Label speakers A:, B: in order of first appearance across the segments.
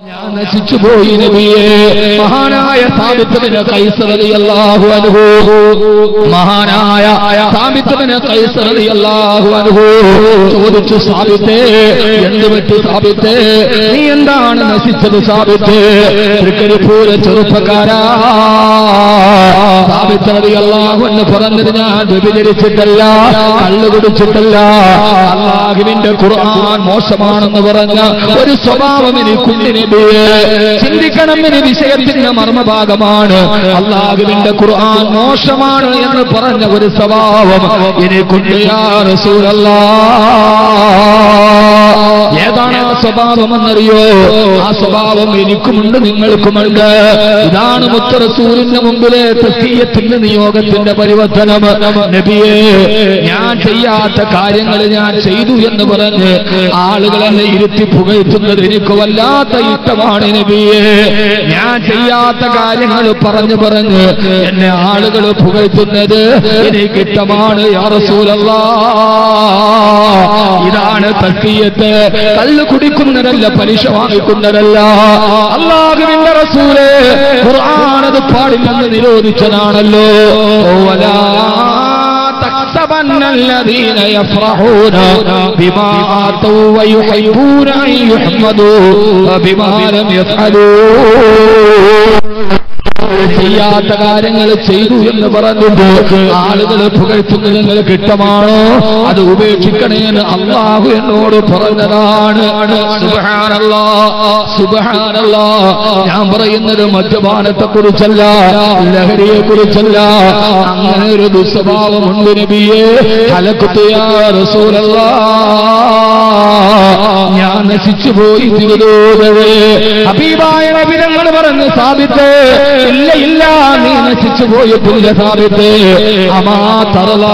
A: ഞാൻ നശിച്ചു പോയി നബിയെ മഹാനായ സാബിത്തതിന് കൈസറിയല്ലാഹു അനുഭൂ മഹാനായ സാബിത്തതിന് കൈസറിയല്ലാഹു അനുഭൂ ചോദിച്ചു സാബിത്തേ എന്ത് പറ്റി സാബിത്തേ നീ എന്താണ് നശിച്ചത് സാബിത്തേ തൃക്കരിപ്പൂര ചെറുപ്പക്കാരാ സാബിത്തറിയല്ലാഹു എന്ന് പറഞ്ഞത് ഞാൻ വ്യഭിചരിച്ചിട്ടല്ല കള്ളു കുടിച്ചിട്ടല്ല അള്ളാഹുവിന്റെ ഖുർആൻ മോശമാണെന്ന് പറഞ്ഞ ഒരു സ്വഭാവം എനിക്കുണ്ട് നബിയെ ചിന്തിക്കണം ഇനി വിഷയത്തിന്റെ മർമ്മഭാഗമാണ് അള്ളാഹുവിന്റെ ഖുർആൻ മോശമാണ് എന്ന് പറഞ്ഞ ഒരു സ്വഭാവം എനിക്കുണ്ട് യാ റസൂലല്ലാ ഏതാണ് ആ സ്വഭാവം എന്നറിയോ ആ സ്വഭാവം എനിക്കുമുണ്ട് നിങ്ങൾക്കുമുണ്ട് ഇതാണ് മുത്തറസൂലിന്റെ മുമ്പിലെ തസ്കീയത്തിന്റെ നിയോഗത്തിന്റെ പരിവർത്തനം നബിയെ ഞാൻ ചെയ്യാത്ത കാര്യങ്ങൾ ഞാൻ ചെയ്തു എന്ന് പറഞ്ഞ് ആളുകളെ ഇരുത്തി പുകഴ്ത്തുന്നത് എനിക്ക് വല്ലാത്ത ഇഷ്ടമാണ് നബിയെ ഞാൻ ചെയ്യാത്ത കാര്യങ്ങൾ പറഞ്ഞു പറഞ്ഞ് എന്നെ ആളുകൾ പുകഴ്ത്തുന്നത് എനിക്ക് ഇഷ്ടമാണ് യാ റസൂലല്ലാ ഇതാണ് തസ്കീയത്ത് കല്ല് കുടിക്കുന്നതല്ല പലിശ വാങ്ങിക്കുന്നതല്ല അള്ളാഹുവിന്റെ റസൂല് ഖുർആൻ അത് പാടില്ലെന്ന് നിരോധിച്ചതാണല്ലോ വലാ تحسبن الذين يفرحون بما آتوا ويحبون أن يحمدوا بما لم يفعلوا ചെയ്യാത്ത കാര്യങ്ങൾ ചെയ്തു എന്ന് പറഞ്ഞിട്ട് ആളുകൾ പുകഴ്ത്തുന്നത് നിങ്ങൾക്ക് ഇഷ്ടമാണോ അത് ഉപേക്ഷിക്കണേ എന്ന് അള്ളാഹു എന്നോട് പറഞ്ഞതാണ് സുബ്ഹാനല്ലാ, സുബ്ഹാനല്ലാ. ഞാൻ പറയുന്നത് മദ്യപാനത്തെ കുറിച്ചല്ല ലഹരിയെ കുറിച്ചല്ല അങ്ങനെ ഒരു ദുസ്വഭാവമുണ്ട് നബിയെ ഹലക്കുത്തിയാ റസൂലല്ലാ ഞാൻ നശിച്ചു പോയി തിരുതോതവേ ഹബീബായ നബിതങ്ങൾ പറഞ്ഞു സാബിത്ത് ഇല്ല ഇല്ല നീ നശിച്ചു പോയിട്ടില്ല സാബിത്ത് അമാ തറല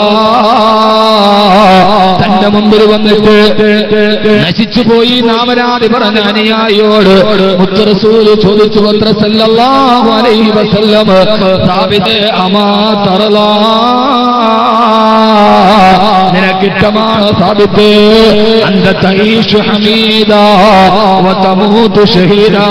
A: തന്റെ മുമ്പിൽ വന്നിട്ട് നശിച്ചു പോയി നാമരാതി പറഞ്ഞ അനുയായിയോട് മുത്തറസൂല് ചോദിച്ചു പത്ര സല്ലല്ലാഹു അലൈഹി വസല്ലം സാബിത്ത് അമാ തറല നിനക്കിഷ്ടമാണ് സാബിത്ത് അന്ത തൈഷു ഹമീദ وتموت شهيدا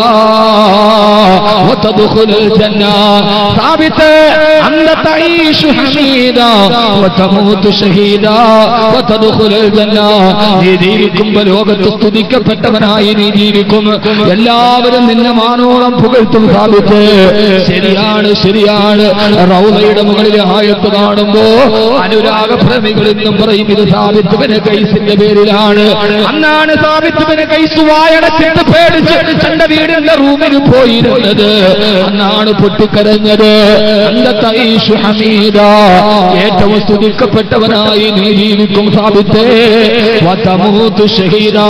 A: وتدخل الجنة ثابت أنت تعيش حميدا وتموت شهيدا وتدخل الجنة നീ ജീവിക്കുമ്പോ ലോകത്ത് സ്തുതിക്കപ്പെട്ടവനായി നീ ജീവിക്കും എല്ലാവരും നിന്നെ മാനോളം പുകഴ്ത്തും സാധിച്ച് ശരിയാണ് ശരിയാണ് റൗലയുടെ മുകളിൽ ആയത്ത് കാണുമ്പോ അനുരാഗ പ്രേമികൾ എന്നും പറയും ഇത് സാബിത്തുവിന് കൈസിന്റെ പേരിലാണ് അന്നാണ് സാബിത്തുവിന് കൈസ് വായടച്ചിട്ട് പേടിച്ച് തന്റെ വീടിന്റെ റൂമിൽ പോയിരുന്നത് അന്നാണ് പൊട്ടിക്കരഞ്ഞത് അന്നത്തെ ഈശു ഹമീദ ഏറ്റവും സ്തുതിക്കപ്പെട്ടവനായി നീ ജീവിക്കും സാബിത്തേ വതമൂത്ത് ഷഹീദാ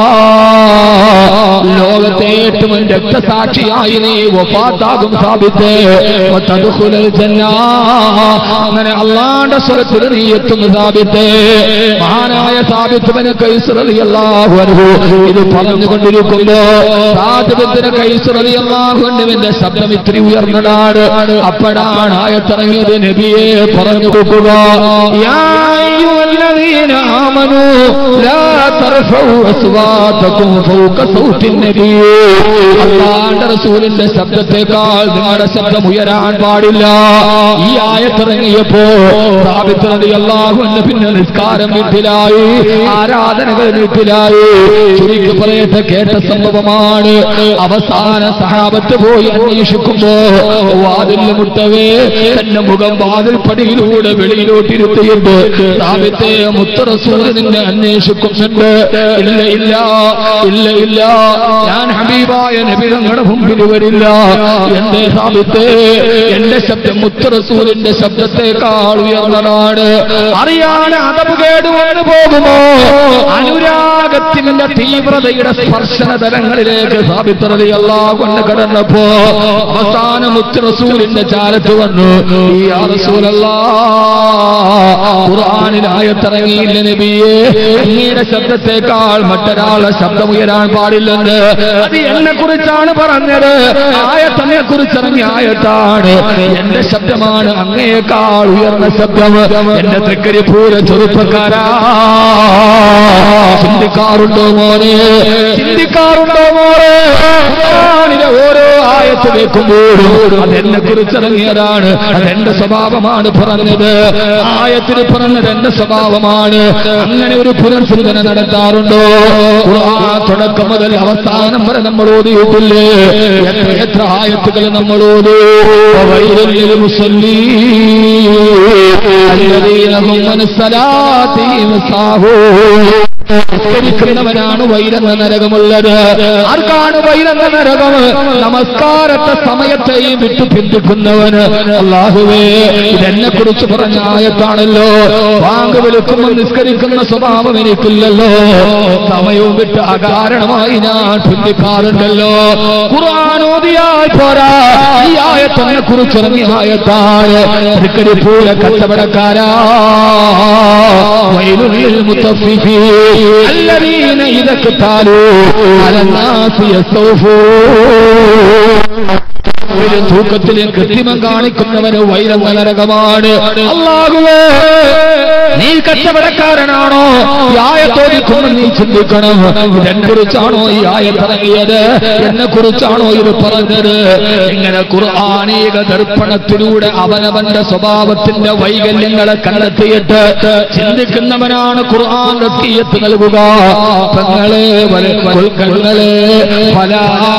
A: ലോകത്തെ ഏറ്റവും രക്തസാക്ഷിയായി നീ വഫാത്താകും സാബിത്തേ വതദ്ഖുലൽ ജന്ന അങ്ങനെ അള്ളാന്റെ സ്വരത്തിൽ നീ എത്തും സാബിത്തേ മഹാനായ സാബിത്തുവിന് കൈസ് റളിയല്ലാഹു അൻഹു ഇത് പറഞ്ഞുകൊണ്ടിരിക്കുമ്പോ സാബിത്തിന് കൈസ് റളിയല്ലാഹു അൻഹുവിന്റെ ശബ്ദം ഇത്തിരി ഉയർന്നതാണ് അപ്പോഴാണ് ആയത്തിറങ്ങിയത് നബിയെ പറഞ്ഞു കൊടുക്കുക യാ അയ്യുഹല്ലദീന ആമനൂ ലാ തർഫഉ അസ്വാതകും ഫൗക സൗത്തിൻ നബി അല്ലാഹുവിന്റെ റസൂലിന്റെ ശബ്ദത്തെക്കാൾ നിങ്ങളുടെ ശബ്ദം ഉയരാൻ പാടില്ല ഈ ആയത്തിറങ്ങിയപ്പോ സാബിത്ത് റളിയല്ലാഹു അൻഹു പിന്നെ നിസ്കാരം വീട്ടിലായി ആരാധനകൾ വീട്ടിലായി ചുരുക്കി പറയട്ടെ കേട്ട സംഭവമാണ് അവസാന സഹാബത്ത് പോയി അന്വേഷിക്കുമ്പോ വാതിൽ മുട്ടവേ തന്റെ മുഖം വാതിൽ പടിയിലൂടെ വെളിയിലോട്ടിരുത്തിയിട്ട് സാബിത്തെ മുത്തറസൂര് നിന്നെ അന്വേഷിക്കുന്നുണ്ട് ഇല്ല ഇല്ല ഇല്ല ഇല്ല ഞാൻ ഹബീബായ നബിതങ്ങളുടെ മുമ്പിൽ വരില്ല എന്റെ സാബിത്തെ എന്റെ ശബ്ദം മുത്തറസൂലിന്റെ ശബ്ദത്തെക്കാൾ ഉയർന്നതാണ് അറിയാൻ അതവ് കേടുവന്നു പോകുമോ അനുരാഗത്തിന്റെ തീവ്രതയുടെ സ്പർശന തലങ്ങളിലേക്ക് സാബിത്രതയല്ല കൊണ്ട് കടന്നപ്പോ അവസാന മുത്തറസൂലിന്റെ ചാരത്ത് വന്നു ഈ ആ റസൂലല്ല ഖുർആാനിലായത്തിറങ്ങിയില്ല നബിയെ അങ്ങയുടെ ശബ്ദത്തെക്കാൾ മറ്റൊരാളുടെ ശബ്ദം ഉയരാൻ പാടില്ലെന്ന് അത് എന്നെ കുറിച്ചാണ് പറഞ്ഞത് ആയത്തന്നെ കുറിച്ച് ഇറങ്ങിയ ആയത്താണ് എന്റെ ശബ്ദമാണ് അങ്ങയേക്കാൾ ഉയർന്ന ശബ്ദം എന്റെ തൃക്കരി പൂര ചെറുപ്പക്കാരാ ചിന്തിക്കാറുണ്ടോ മോനെ ചിന്തിക്കാറുണ്ടോ മോനെ ഓരോ ആയത്ത് കേൾക്കുമ്പോഴും അതെന്നെ കുറിച്ച് ഇറങ്ങിയതാണ് അതെന്റെ സ്വഭാവമാണ് പറഞ്ഞത് ആയത്തിന് പറഞ്ഞത് എന്റെ സ്വഭാവമാണ് അങ്ങനെ ഒരു പുനർചിന്തന നടത്താറുണ്ടോ ഖുർആൻ തുടക്കം മുതൽ അവസാനം വരെ നമ്മൾ ഓതിയിട്ടില്ലേ എത്ര എത്ര ആയത്തുകൾ നമ്മൾ ഓതു വൈരല്യ മുസല്ലീ الذين هم من صلاتهم ساهون നിസ്കരിക്കുന്നവനാണ് വൈരന്ന നരകമുള്ളത് ആർക്കാണ് വൈരന്ന നരകം നമസ്കാരത്തെ സമയത്തെയും വിട്ടു പിന്തുക്കുന്നവന് അള്ളാഹുവേ ഇതെന്നെ കുറിച്ച് പറഞ്ഞ ആയത്താണല്ലോ വാങ്ക് വിളിക്കുമ്പോൾ നിസ്കരിക്കുന്ന സ്വഭാവം എനിക്കില്ലല്ലോ സമയവും വിട്ട് അകാരണമായി ഞാൻ പിന്തിക്കാറുണ്ടല്ലോ ഖുർആാനോദിയായി പോരാ ഈ ആയത്തിനെ കുറിച്ച് ഇറങ്ങിയ ആയത്താണ് തിരുക്കടി പൂര കച്ചവടക്കാരാ വൈലുള്ളിൽ മുത്തഫിഫീ الذين إذا اكتالوا على الناس يستوفون ഒരു തൂക്കത്തിൽ കൃത്രിമം കാണിക്കുന്നവന് വൈരം നരകമാണ് അള്ളാഹുവേ നീ കച്ചവടക്കാരനാണോ ഈ ആയത്തോദിക്കുമ്പോൾ നീ ചിന്തിക്കണം ഇതെന്നെ കുറിച്ചാണോ ഈ ആയത്തിറങ്ങിയത് എന്നെ കുറിച്ചാണോ ഇത് പറഞ്ഞത് ഇങ്ങനെ ഖുർആാനീക ദർപ്പണത്തിലൂടെ അവനവന്റെ സ്വഭാവത്തിന്റെ വൈകല്യങ്ങളെ കണ്ടെത്തിയിട്ട് ചിന്തിക്കുന്നവനാണ് ഖുർആൻ റസ്കീയത്ത് നൽകുക തങ്ങളെ കൊൽക്കളെ പല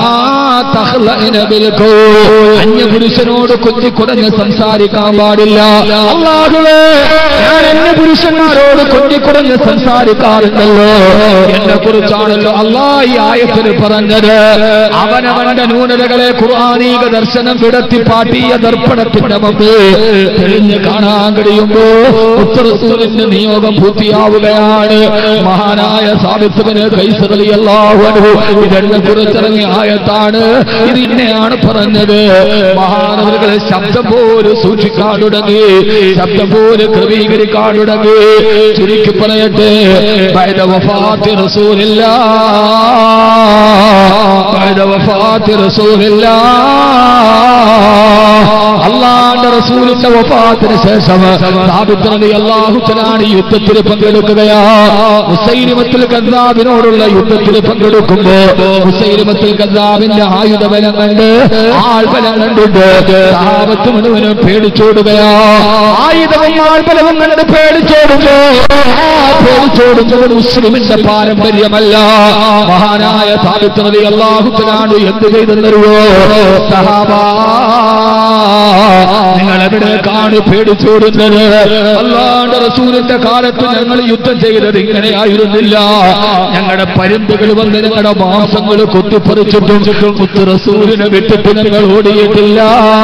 A: അന്യപുരുഷനോട് കൊത്തിക്കുടഞ്ഞ് സംസാരിക്കാൻ പാടില്ല അള്ളാഹുവേ ഞാൻ അന്യ പുരുഷന്മാരോട് കൊത്തിക്കുടഞ്ഞ് സംസാരിക്കാറുണ്ടല്ലോ എന്നെ കുറിച്ചാണല്ലോ അള്ളാ ഈ ആയത്തിന് പറഞ്ഞത് അവനവന്റെ ന്യൂനതകളെ ഖുർആാനീക ദർശനം വിടത്തി പാട്ടിയ ദർപ്പണത്തിന്റെ മുമ്പ് തെളിഞ്ഞ് കാണാൻ കഴിയുമ്പോ ഉത്തരസൂരിന്റെ നിയോഗം പൂർത്തിയാവുകയാണ് മഹാനായ സാവിത്വന് കൈസറിയല്ലാഹു ഇതെന്നെ കുറിച്ചിറങ്ങിയ ആയത്താണ് ഇത് ഇന്നെയാണ് പറഞ്ഞത് മഹാനവറുകളെ ശബ്ദം പോലും സൂക്ഷിക്കാൻ തുടങ്ങി ശബ്ദം പോലും ക്രമീകരിക്കാൻ തുടങ്ങി ചുരുക്കി പറയട്ടെ ബൈദ വഫാത്തി റസൂലില്ല ബൈദ വഫാത്തി റസൂലില്ല അള്ളാന്റെ റസൂലിന്റെ വഫാത്തിന് ശേഷം സാബിത്രതി അള്ളാഹുത്തനാണ് യുദ്ധത്തിൽ പങ്കെടുക്കുകയാ മുസൈലിമത്തിൽ കദ്ദാബിനോടുള്ള യുദ്ധത്തിൽ പങ്കെടുക്കുമ്പോ മുസൈലിമത്തിൽ കദ്ദാബിന്റെ ആയുധബലം കണ്ട് ആൾബലം കണ്ടിട്ട് സഹാബത്ത് മുഴുവനും പേടിച്ചോടുകയാ ആയുധവും ആൾബലവും കണ്ട് പേടിച്ചോടുമ്പോ ആ പേടിച്ചോടുന്നത് മുസ്ലിമിന്റെ പാരമ്പര്യമല്ല മഹാനായ സാബിത്രതി അള്ളാഹുത്തനാണ് എന്ത് ചെയ്തെന്നറിയോ സഹാബാ നിങ്ങൾ എവിടേക്കാണ് പേടിച്ചോടുന്നത് അല്ലാണ്ട് റസൂലിന്റെ കാലത്ത് ഞങ്ങൾ യുദ്ധം ചെയ്തത് ഇങ്ങനെയായിരുന്നില്ല ഞങ്ങളുടെ പരുന്തുകൾ വന്ന് ഞങ്ങളുടെ മാംസങ്ങൾ കൊത്തിപ്പറിച്ചിട്ടും മുത്ത് റസൂലിനെ വിട്ടിട്ട് ഞങ്ങൾ ഓടിയിട്ടില്ല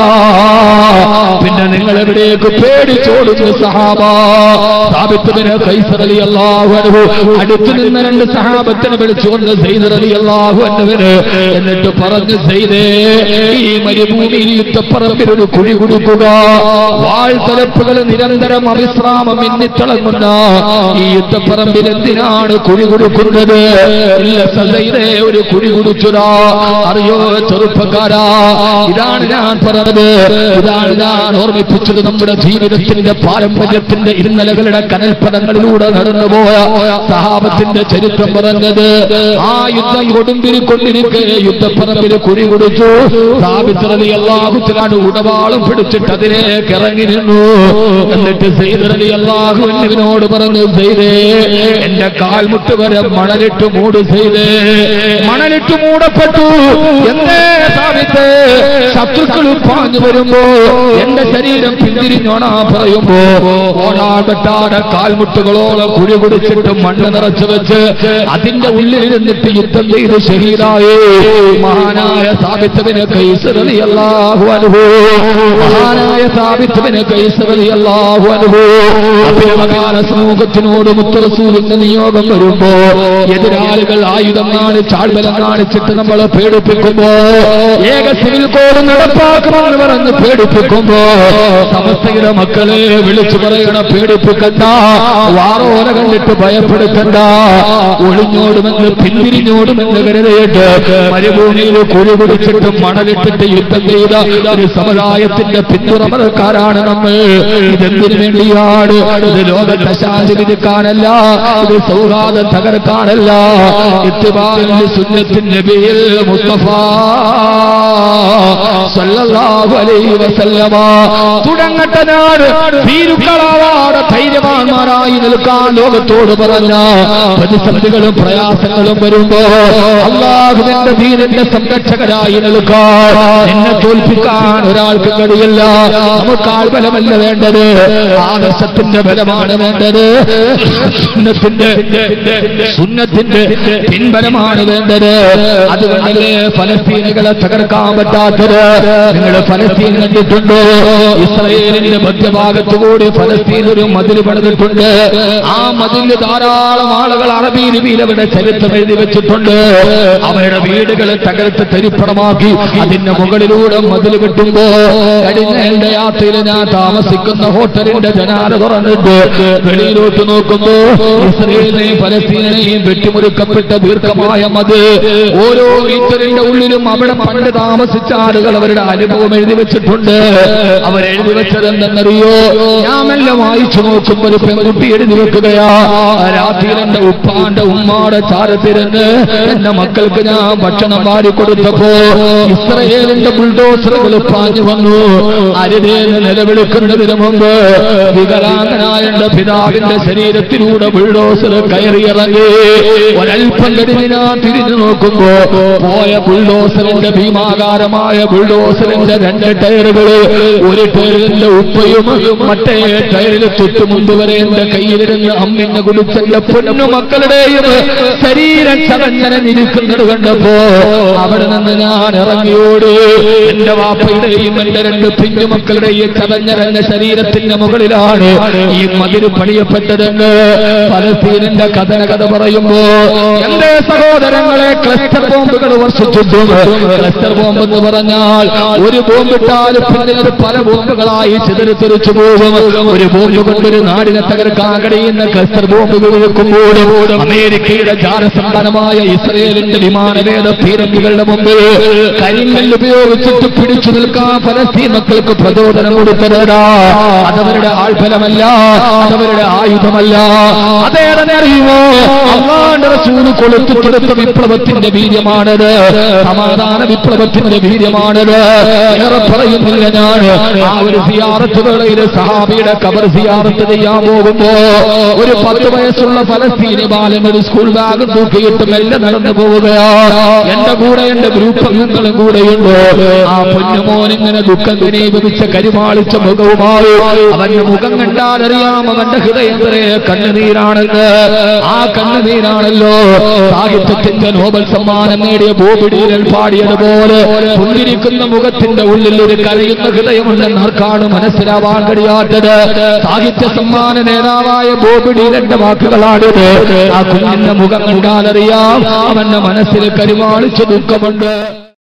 A: പിന്നെ നിങ്ങൾ എവിടേക്ക് പേടിച്ചോടുന്നു സഹാബ സ്ഥാപിത്തതിന് കൈസറലി അള്ളാഹു അനുഭവ അടുത്തു നിന്ന രണ്ട് സഹാബത്തിനെ വിളിച്ചുകൊണ്ട് സെയ്തറലി അള്ളാഹു അനുവിന് എന്നിട്ട് പറഞ്ഞു സെയ്തേ ഈ മരുഭൂമിയിൽ യുദ്ധപ്പറമ്പിൽ ഒരു കുഴി കൊടുക്കുക വാൾത്തലപ്പുകൾ നിരന്തരം അവിശ്രാമം മിന്നിത്തിളങ്ങുന്ന ഈ യുദ്ധപ്പറമ്പിൽ എന്തിനാണ് കുഴി കൊടുക്കുന്നത് ഇല്ല സദൈരെ ഒരു കുഴി കുടിച്ചുടാ അറിയോ ചെറുപ്പക്കാരാ ഇതാണ് ഞാൻ പറഞ്ഞത് ഇതാണ് ഞാൻ ഓർമ്മിപ്പിച്ചത് നമ്മുടെ ജീവിതത്തിന്റെ പാരമ്പര്യത്തിന്റെ ഇരുന്നലകളുടെ കനൽപ്പദങ്ങളിലൂടെ നടന്നുപോയ സഹാബത്തിന്റെ ചരിത്രം പറഞ്ഞത് ആ യുദ്ധം കൊടുമ്പിരി കൊണ്ടിരിക്കെ യുദ്ധപ്പറമ്പിൽ കുഴി കുടിച്ചു സ്ഥാപിച്ചത് അള്ളാഹുത്തിലാണ് ഉടവാളും പിടിച്ചിട്ട് അതിലേക്ക് ഇറങ്ങി നിന്നു എന്നിട്ട് സെയ്തറലി അള്ളാഹുവിനോട് പറഞ്ഞു ചെയ്തേ എന്റെ കാൽമുട്ട് വരെ മണലിട്ട് മൂട് ചെയ്തേ മണലിട്ട് മൂടപ്പെട്ടു എന്തേ സ്ഥാപിത്ത് ശത്രുക്കൾ പാഞ്ഞു വരുമ്പോ എന്റെ ശരീരം പിന്തിരിഞ്ഞോണാ പറയുമ്പോ ഓണാകട്ടാടെ കാൽമുട്ടുകളോളം കുഴി കുടിച്ചിട്ട് മണ്ണ് നിറച്ചു വെച്ച് അതിന്റെ ഉള്ളിൽ ഇരുന്നിട്ട് യുദ്ധം ചെയ്ത് ശരീരായേ മഹാനായ സാബിത്തവിന് കൈസറലി അള്ളാഹു അനുഭവം മഹാനായ സാബിത്തവിന് കൈസറലി അള്ളാഹു അനുഭവം അഭിനവകാല സമൂഹത്തിനോട് മുത്തറസൂലിന്റെ നിയോഗം വരുമ്പോ എതിരാളികൾ ആയുധം കാണിച്ച് ആൾബലം കാണിച്ചിട്ട് നമ്മളെ പേടിപ്പിക്കുമ്പോ ഏക സിവിൽ കോഡ് നടപ്പാക്കുമെന്ന് പറഞ്ഞ് പേടിപ്പിക്കുമ്പോ സമസ്തയുടെ മക്കളെ വിളിച്ചു പറയണ പേടിപ്പിക്കണ്ട വാറോല കണ്ടിട്ട് ഭയപ്പെടുത്തണ്ട ഒളിഞ്ഞോടുമെന്ന് പിന്തിരിഞ്ഞോടുമെന്ന് കരുതയിട്ട് മരുഭൂമിയിൽ കുഴി കുടിച്ചിട്ട് മണലിട്ടിട്ട് യുദ്ധം ചെയ്ത ഒരു സമുദായത്തിന്റെ പിന്തുണമക്കാരാണ് നമ്മൾ ഇതെന്തിനു വേണ്ടിയാണ് ഇത് ലോകത്തെ ശാന്തി വിധിക്കാനല്ല ഇത് സൗഹാർദ്ദം തകർക്കാനല്ല ഇത്തിബാലിൽ സുന്നത്തിൻ നബിയിൽ മുസ്തഫ സല്ലല്ലാഹു അലൈഹി വസല്ലമ തുടങ്ങട്ടെ ഞാൻ ഭീരുക്കളാവാതെ ധൈര്യവാന്മാരായി നിൽക്കാൻ ലോകത്തോട് പറഞ്ഞ പ്രതിസന്ധികളും പ്രയാസങ്ങളും വരുമ്പോ അള്ളാഹുവിന്റെ ദീനിന്റെ സംരക്ഷകരായി നിൽക്കാൻ എന്നെ തോൽപ്പിക്കാൻ ഒരാൾക്ക് കഴിയില്ല നമുക്ക് ആൾബലമല്ല വേണ്ടത് ആദർശത്തിന്റെ ബലമാണ് വേണ്ടത് സുന്നത്തിന്റെ സുന്നത്തിന്റെ പിൻബലമാണ് വേണ്ടത് അതുകൊണ്ടല്ലേ ഫലസ്തീനുകളെ തകർക്കാൻ പറ്റാത്തത് നിങ്ങൾ ഫലസ്തീൻ കണ്ടിട്ടുണ്ടോ ഇസ്രയേലിന്റെ മധ്യഭാഗത്തു കൂടി ഫലസ്തീൻ ഒരു മതിൽ പണിതിട്ടുണ്ട് ആ മതിൽ ധാരാളം ആളുകൾ അറബി ലിപിയിൽ അവരുടെ ചരിത്രം എഴുതി വെച്ചിട്ടുണ്ട് അവരുടെ വീടുകൾ തകർത്ത് തരിപ്പണമാക്കി അതിന്റെ മുകളിലൂടെ മതിൽ കെട്ടുമ്പോ കഴിഞ്ഞ എന്റെ യാത്രയിൽ ഞാൻ താമസിക്കുന്ന ഹോട്ടലിന്റെ ജനാല തുറന്നിട്ട് വെളിയിലോട്ട് നോക്കുമ്പോ ഇസ്രയേലിനെയും പലസ്തീനെയും വെട്ടിമുറുക്കപ്പെട്ട ദീർഘമായ മത് ഓരോ മീറ്ററിന്റെ ഉള്ളിലും അവിടെ പണ്ട് താമസിച്ച ആളുകൾ അവരുടെ അനുഭവം എഴുതി വെച്ചിട്ടുണ്ട് അവരെഴുതി വെച്ചത് എന്തെന്നറിയോ ഞാൻ എല്ലാം വായിച്ചു നോക്കുമ്പോൾ ഒരു പെൺകുട്ടി എഴുതി വെക്കുകയാ രാത്രിയിൽ എന്റെ ഉപ്പാന്റെ ഉമ്മാടെ ചാരത്തിരുന്ന് എന്റെ മക്കൾക്ക് ഞാൻ ഭക്ഷണം വാരി കൊടുത്തപ്പോ ഇസ്രയേലിന്റെ ബുൾഡോസറുകൾ പാഞ്ഞു വന്നു അരുതേന്ന് നിലവിളിക്കുന്നതിന് മുമ്പ് വികലാംഗനായ എന്റെ പിതാവിന്റെ ശരീരത്തിലൂടെ ബുൾഡോസർ കയറിയിറങ്ങി ഒരൽപ്പം കഴിഞ്ഞ് ഞാൻ തിരിഞ്ഞു നോക്കുമ്പോ പോയ ബുൾഡോസറിന്റെ ഭീമാകാരമായ ബുൾഡോസറിന്റെ രണ്ട് ടയറുകള് ഒരു ടയറിന്റെ ഉപ്പയും മറ്റേ ടയറിൽ തൊട്ടു മുമ്പ് വരെ എന്റെ കയ്യിലിരുന്ന് അമ്മിനെ കുടിച്ചെന്റെ പൊന്നു മക്കളുടെയും ശരീരം ചതഞ്ഞനഞ്ഞിരിക്കുന്നത് കണ്ടപ്പോ അവിടെ നിന്ന് ഞാൻ ഇറങ്ങിയോട് എന്റെ വാപ്പയുടെയും എന്റെ രണ്ട് പിഞ്ചു മക്കളുടെയും ചതഞ്ഞരഞ്ഞ ശരീരത്തിന്റെ മുകളിലാണ് ഈ മതില് പണിയപ്പെട്ടതെന്ന് പലസ്തീനിന്റെ കഥന കഥ പറയുമ്പോ എന്റെ സഹോദരങ്ങളെ ക്ലസ്റ്റർ ബോംബുകൾ വർഷിച്ചിട്ടും ക്ലസ്റ്റർ ബോംബ് എന്ന് പറഞ്ഞാൽ ഒരു ബോംബിട്ടാൽ പിന്നെ അത് പല ബോംബുകളായി ചിതറിത്തെറിച്ചു പോകും ഒരു ബോംബ് കൊണ്ടൊരു നാടിനെ തകർക്കാൻ കഴിയുന്ന ക്ലസ്റ്റർ ബോംബുകൾ വെക്കുമ്പോഴും അമേരിക്കയുടെ ജാലസമ്പാദമായ ഇസ്രയേലിന്റെ വിമാനവേദ പീരങ്കികളുടെ മുമ്പിൽ കരിങ്കല്ല് ഉപയോഗിച്ചിട്ട് പിടിച്ചു നിൽക്കാൻ ഫലസ്തീൻ മക്കൾക്ക് പ്രചോദനം കൊടുത്തതാ അതവരുടെ ആൾഫലമല്ല അതവരുടെ ആയുധമല്ല അതേതന്നെ അറിയുമോ അള്ളാന്റെ റസൂല് കൊളുത്തിക്കൊടുത്ത വിപ്ലവത്തിന്റെ വീര്യമാണത് സമാധാന വിപ്ലവത്തിന്റെ വീര്യമാണത് ഏറെ പറയുന്നില്ല ഞാൻ ആ ഒരു സിയാറത്ത് വേളയിൽ സഹാബിയുടെ കബർ സിയാറത്ത് ചെയ്യാൻ പോകുമ്പോ ഒരു പത്ത് വയസ്സുള്ള ഫലസ്തീനി ബാലൻ ഒരു സ്കൂൾ ബാഗ് തൂക്കിയിട്ട് മെല്ലെ നടന്നു പോവുകയാ എന്റെ കൂടെ എന്റെ ഗ്രൂപ്പ് അംഗങ്ങളും കൂടെയുണ്ട് ആ പൊന്നുമോൻ ഇങ്ങനെ ദുഃഖം ഘനീഭവിച്ച കരിമാളിച്ച മുഖവുമായി അവന്റെ മുഖം കണ്ടാലറിയാം അവന്റെ ഹൃദയത്തിലെ കണ്ണുനീരാണെന്ന് ആ കണ്ണുനീരാണല്ലോ സാഹിത്യത്തിന്റെ നോബൽ സമ്മാനം നേടിയ ബോബിഡിയിൽ പാടിയതുപോലെ പുഞ്ചിരിക്കുന്ന മുഖത്തിന്റെ ഉള്ളിൽ ഒരു കരയുന്ന ഹൃദയമുണ്ടെന്ന് ആർക്കാണ് മനസ്സിലാവാൻ കഴിയാത്തത് സാഹിത്യ സമ്മാന നേതാവായ ബോബിഡിയിലെ വാക്കുകളാണിത് ആ കുഞ്ഞിന്റെ മുഖം കണ്ടാലറിയാം അവന്റെ മനസ്സിൽ കരുമാളിച്ച ദുഃഖമുണ്ട്